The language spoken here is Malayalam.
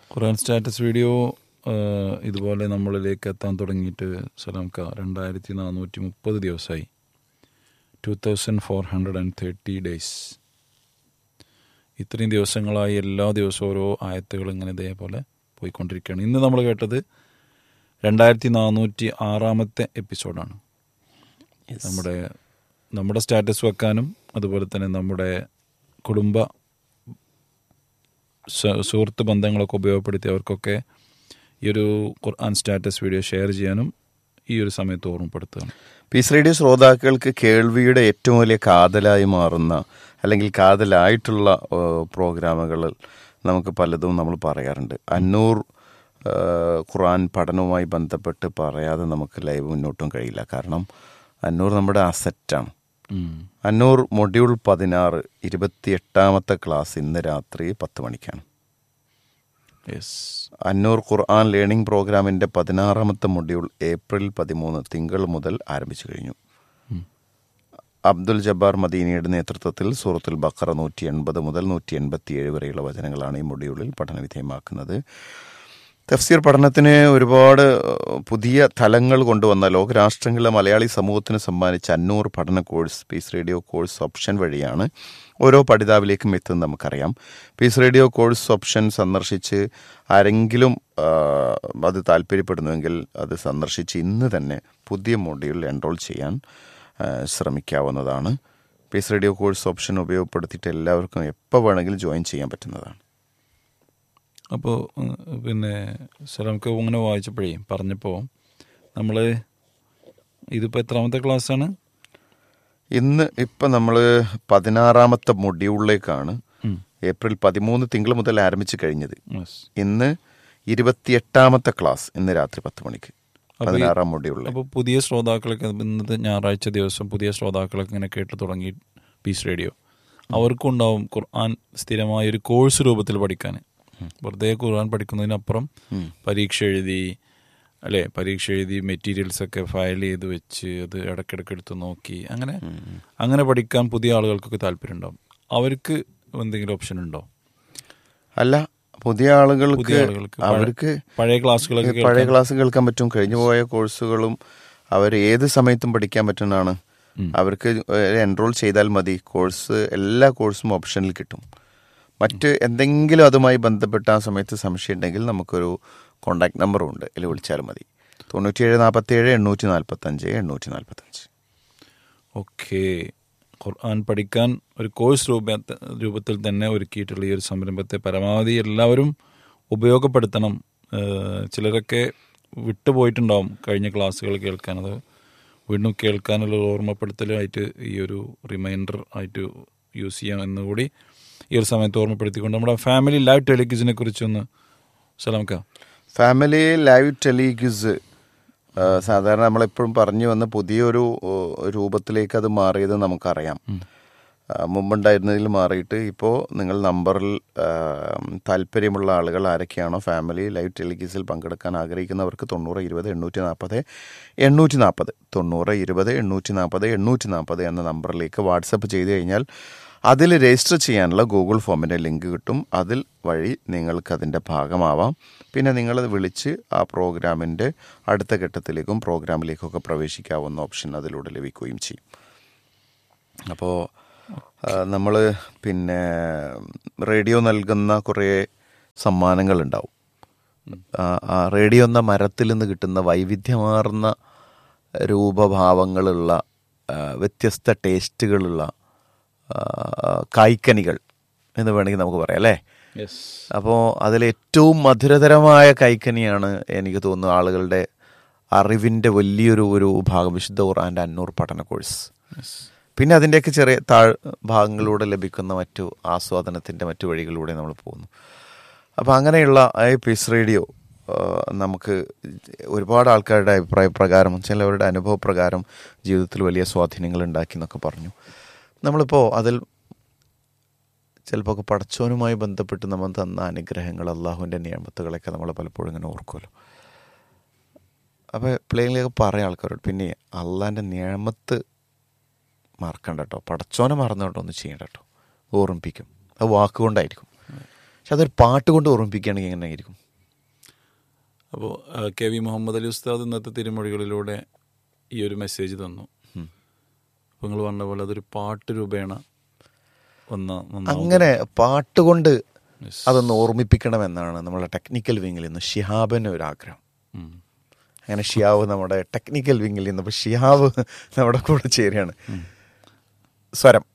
ഖുർആൻ സ്റ്റാറ്റസ് വീഡിയോ ആ, ഇതുപോലെ നമ്മളിലേക്ക് എത്താൻ തുടങ്ങിയിട്ട് സലാംക്ക രണ്ടായിരത്തി നാനൂറ്റി മുപ്പത് ദിവസമായി two thousand four hundred and thirty days ഇത്രയും ദിവസങ്ങളായി എല്ലാ ദിവസവും ഓരോ ആയത്തുകൾ ഇങ്ങനെ ഇതേപോലെ പോയിക്കൊണ്ടിരിക്കുകയാണ് ഇന്ന് നമ്മൾ കേട്ടത് രണ്ടായിരത്തി നാനൂറ്റി ആറാമത്തെ എപ്പിസോഡാണ് നമ്മുടെ നമ്മുടെ സ്റ്റാറ്റസ് വെക്കാനും അതുപോലെ തന്നെ നമ്മുടെ കുടുംബ സ- സുഹൃത്ത് ബന്ധങ്ങളൊക്കെ ഉപയോഗപ്പെടുത്തി അവർക്കൊക്കെ ഈ ഒരു ഖുർആൻ സ്റ്റാറ്റസ് വീഡിയോ ഷെയർ ചെയ്യാനും ഈ ഒരു സമയത്ത് ഓർമ്മപ്പെടുത്തുകയാണ് പീസ് റേഡിയോ ശ്രോതാക്കൾക്ക് കേൾവിയുടെ ഏറ്റവും വലിയ കാതലായി മാറുന്ന അല്ലെങ്കിൽ കാതലായിട്ടുള്ള ഏഹ്, പ്രോഗ്രാമുകളിൽ നമുക്ക് പലതും നമ്മൾ പറയാറുണ്ട് അന്നൂർ ഏഹ്, ഖുർആൻ പഠനവുമായി ബന്ധപ്പെട്ട് പറയാതെ നമുക്ക് ലൈവ് മുന്നോട്ടും കഴിയില്ല കാരണം അന്നൂർ നമ്മുടെ അസറ്റാണ് ഉം. അന്നൂർ മൊഡ്യൂൾ പതിനാറ് ഇരുപത്തിയെട്ടാമത്തെ ക്ലാസ് ഇന്ന് രാത്രി പത്ത് മണിക്കാണ് യെസ് അന്നൂർ ഖുർആൻ ലേണിംഗ് പ്രോഗ്രാമിന്റെ പതിനാറാമത്തെ മൊഡ്യൂൾ ഏപ്രിൽ പതിമൂന്ന് തിങ്കൾ മുതൽ ആരംഭിച്ചു കഴിഞ്ഞു അബ്ദുൽ ജബ്ബാർ മദീനയുടെ നേതൃത്വത്തിൽ സൂറത്തുൽ ബക്കറ നൂറ്റി എൺപത് മുതൽ നൂറ്റി എൺപത്തിയേഴ് വരെയുള്ള വചനങ്ങളാണ് ഈ മൊഡ്യൂളിൽ പഠനവിധേയമാക്കുന്നത് തഫ്സീർ പഠനത്തിന് ഒരുപാട് ഏഹ്, പുതിയ തലങ്ങൾ കൊണ്ടുവന്ന ലോകരാഷ്ട്രങ്ങളിലെ മലയാളി സമൂഹത്തിന് സമ്മാനിച്ച അന്നൂർ പഠന course peace radio course option വഴിയാണ് ഓരോ പഠിതാവിലേക്കും എത്തുന്നത് നമുക്കറിയാം പീസ് റേഡിയോ കോഴ്സ് ഓപ്ഷൻ സന്ദർശിച്ച് ആരെങ്കിലും ആ, അത് താല്പര്യപ്പെടുന്നുവെങ്കിൽ അത് സന്ദർശിച്ച് ഇന്ന് തന്നെ പുതിയ മൊഡ്യൂൾ എൻറോൾ ചെയ്യാൻ ആ, ശ്രമിക്കാവുന്നതാണ് പീസ് റേഡിയോ കോഴ്സ് ഓപ്ഷൻ ഉപയോഗപ്പെടുത്തിയിട്ട് എല്ലാവർക്കും എപ്പോൾ വേണമെങ്കിലും ജോയിൻ ചെയ്യാൻ പറ്റുന്നതാണ് അപ്പോൾ പിന്നെ സലാംക്ക് ഇങ്ങനെ വായിച്ചപ്പോഴേ പറഞ്ഞപ്പോൾ നമ്മൾ ഇതിപ്പോൾ എത്രാമത്തെ ക്ലാസ്സാണ് ഇന്ന് ഇപ്പം നമ്മൾ പതിനാറാമത്തെ മൊഡ്യൂളിലേക്കാണ് ഏപ്രിൽ പതിമൂന്ന് തിങ്കൾ മുതൽ ആരംഭിച്ച് കഴിഞ്ഞത് യെസ് ഇന്ന് ഇരുപത്തിയെട്ടാമത്തെ ക്ലാസ് ഇന്ന് രാത്രി പത്ത് മണിക്ക് പതിനാറാം മൊഡ്യൂളിൽ അപ്പോൾ പുതിയ ശ്രോതാക്കളൊക്കെ ഇന്നത്തെ ഞായറാഴ്ച ദിവസം പുതിയ ശ്രോതാക്കളൊക്കെ ഇങ്ങനെ കേട്ട് തുടങ്ങി പീസ് റേഡിയോ അവർക്കും ഉണ്ടാവും ഖുർആൻ സ്ഥിരമായ ഒരു കോഴ്സ് രൂപത്തിൽ പഠിക്കാൻ വെറുതെ ഖുർആൻ പഠിക്കുന്നതിനപ്പുറം പരീക്ഷ എഴുതി അല്ലേ പരീക്ഷ എഴുതി മെറ്റീരിയൽസ് ഒക്കെ ഫയൽ ചെയ്ത് വെച്ച് അത് ഇടയ്ക്കിടയ്ക്ക് എടുത്ത് നോക്കി അങ്ങനെ അങ്ങനെ പഠിക്കാൻ പുതിയ ആളുകൾക്കൊക്കെ താല്പര്യം ഉണ്ടാവും അവർക്ക് എന്തെങ്കിലും ഓപ്ഷൻ ഉണ്ടോ അല്ല പുതിയ ആളുകൾക്ക് പുതിയ ആളുകൾക്ക് പഴ- അവർക്ക് പഴയ ക്ലാസ്സുകളൊക്കെ പഴയ കേൾക്കാൻ- ക്ലാസ് കേൾക്കാൻ പറ്റും കഴിഞ്ഞു പോയ കോഴ്സുകളും അവർ ഏത് സമയത്തും പഠിക്കാൻ പറ്റുന്നതാണ് അവർക്ക് എൻറോൾ ചെയ്താൽ മതി കോഴ്സ് എല്ലാ കോഴ്സും ഓപ്ഷനിൽ കിട്ടും മറ്റ് എന്തെങ്കിലും അതുമായി ബന്ധപ്പെട്ട ആ സമയത്ത് സംശയം ഉണ്ടെങ്കിൽ നമുക്കൊരു കോണ്ടാക്ട് നമ്പറും ഉണ്ട് അതിൽ വിളിച്ചാൽ മതി തൊണ്ണൂറ്റിയേഴ് നാൽപ്പത്തേഴ് എണ്ണൂറ്റി നാൽപ്പത്തഞ്ച് എണ്ണൂറ്റി നാൽപ്പത്തഞ്ച് ഓക്കെ ഖുർആൻ പഠിക്കാൻ ഒരു കോഴ്സ് രൂപ രൂപത്തിൽ തന്നെ ഒരുക്കിയിട്ടുള്ള ഈ ഒരു സംരംഭത്തെ പരമാവധി എല്ലാവരും ഉപയോഗപ്പെടുത്തണം ഏഹ് ചിലരൊക്കെ വിട്ടുപോയിട്ടുണ്ടാവും കഴിഞ്ഞ ക്ലാസ്സുകൾ കേൾക്കാൻ അത് വീണ്ടും കേൾക്കാനുള്ള ഒരു ഓർമ്മപ്പെടുത്തലായിട്ട് ഈ ഒരു റിമൈൻഡർ ആയിട്ട് യൂസ് ചെയ്യാം എന്നുകൂടി ഈ ഒരു സമയത്ത് ഓർമ്മപ്പെടുത്തിക്കൊണ്ട് നമ്മുടെ ഫാമിലി ലൈവ് ടെലിക്യൂസിനെ കുറിച്ചൊന്ന് സലാംക്ക ഫാമിലി ലൈവ് ടെലിഗ്യൂസ് സാധാരണ നമ്മളെപ്പോഴും പറഞ്ഞു വന്ന പുതിയൊരു ഓ, രൂപത്തിലേക്ക് അത് മാറിയത് നമുക്കറിയാം ആ, മുമ്പുണ്ടായിരുന്നതിൽ മാറിയിട്ട് ഇപ്പോൾ നിങ്ങൾ നമ്പറിൽ ആ, താല്പര്യമുള്ള ആളുകൾ ആരൊക്കെയാണോ ഫാമിലി ലൈവ് ടെലിഗ്യൂസിൽ പങ്കെടുക്കാൻ ആഗ്രഹിക്കുന്നവർക്ക് തൊണ്ണൂറ് ഇരുപത് എണ്ണൂറ്റി നാൽപ്പത് എണ്ണൂറ്റി നാൽപ്പത് തൊണ്ണൂറ് ഇരുപത് എണ്ണൂറ്റി നാൽപ്പത് എണ്ണൂറ്റി നാൽപ്പത് എന്ന നമ്പറിലേക്ക് വാട്സപ്പ് ചെയ്ത് കഴിഞ്ഞാൽ അതിൽ രജിസ്റ്റർ ചെയ്യാനുള്ള ഗൂഗിൾ ഫോമിൻ്റെ ലിങ്ക് കിട്ടും അതിൽ വഴി നിങ്ങൾക്ക് അതിൻ്റെ ഭാഗമാവാം പിന്നെ നിങ്ങളത് വിളിച്ച് ആ പ്രോഗ്രാമിൻ്റെ അടുത്ത ഘട്ടത്തിലേക്കും പ്രോഗ്രാമിലേക്കൊക്കെ പ്രവേശിക്കാവുന്ന ഓപ്ഷൻ അതിലൂടെ ലഭിക്കുകയും ചെയ്യും അപ്പോൾ നമ്മൾ പിന്നെ റേഡിയോ നൽകുന്ന കുറേ സമ്മാനങ്ങളുണ്ടാവും ആ- ആ റേഡിയോ എന്ന മരത്തിൽ നിന്ന് കിട്ടുന്ന വൈവിധ്യമാർന്ന രൂപഭാവങ്ങളുള്ള ആ, വ്യത്യസ്ത ടേസ്റ്റുകളുള്ള ആ, കായ്ക്കനികൾ എന്ന് വേണമെങ്കിൽ നമുക്ക് പറയാം അല്ലേ യെസ് അപ്പോൾ അതിലേറ്റവും മധുരതരമായ കൈക്കനിയാണ് എനിക്ക് തോന്നുന്നു ആളുകളുടെ അറിവിൻ്റെ വലിയൊരു ഒരു ഭാഗം വിശുദ്ധ ഖുർആൻ്റെ അന്നൂർ പഠന കോഴ്സ് യെസ് പിന്നെ അതിൻ്റെയൊക്കെ ചെറിയ താഴ് ഭാഗങ്ങളിലൂടെ ലഭിക്കുന്ന മറ്റു ആസ്വാദനത്തിൻ്റെ മറ്റു വഴികളിലൂടെ നമ്മൾ പോകുന്നു അപ്പോൾ അങ്ങനെയുള്ള ഈ പീസ് റേഡിയോ ആ, നമുക്ക് ഒരുപാട് ആൾക്കാരുടെ അഭിപ്രായ പ്രകാരം ചിലവരുടെ അനുഭവ പ്രകാരം ജീവിതത്തിൽ വലിയ സ്വാധീനങ്ങൾ ഉണ്ടാക്കി എന്നൊക്കെ പറഞ്ഞു നമ്മളിപ്പോൾ അതിൽ ചിലപ്പോൾ ഒക്കെ പടച്ചോനുമായി ബന്ധപ്പെട്ട് നമ്മൾ തന്ന അനുഗ്രഹങ്ങൾ അള്ളാഹുവിൻ്റെ നിയമത്തുകളൊക്കെ നമ്മൾ പലപ്പോഴും ഇങ്ങനെ ഓർക്കുമല്ലോ അപ്പോൾ പ്ലേയിലൊക്കെ പറയാം ആൾക്കാരോട് പിന്നെ അള്ളാഹിൻ്റെ നിയമത്ത് മറക്കണ്ട കേട്ടോ പടച്ചോനെ മറന്നു കേട്ടോ ഒന്നും ചെയ്യണ്ട കേട്ടോ ഓർമ്മിപ്പിക്കും അത് വാക്കുകൊണ്ടായിരിക്കും പക്ഷെ അതൊരു പാട്ട് കൊണ്ട് ഓർമ്മിപ്പിക്കുകയാണെങ്കിൽ എങ്ങനെ ആയിരിക്കും അപ്പോൾ കെ വി മുഹമ്മദ് അലി ഉസ്താദ് ഇന്നത്തെ തിരുമൊഴികളിലൂടെ ഈ ഒരു മെസ്സേജ് തന്നു അപ്പോൾ നിങ്ങൾ പറഞ്ഞ പോലെ അതൊരു പാട്ട് രൂപേണ ഒന്ന് നന്നാവും. അങ്ങനെ പാട്ടുകൊണ്ട് അതൊന്ന് ഓർമ്മിപ്പിക്കണമെന്നാണ് നമ്മുടെ ടെക്നിക്കൽ വിങ്ങിൽ നിന്ന് ഷിഹാബിന് ഒരു ആഗ്രഹം ഉം. അങ്ങനെ ഷിയാവ് നമ്മുടെ ടെക്നിക്കൽ വിങ്ങിൽ നിന്ന് ഇപ്പോൾ ഷിയാവ് നമ്മുടെ കൂടെ ചേരുകയാണ് സ്വരം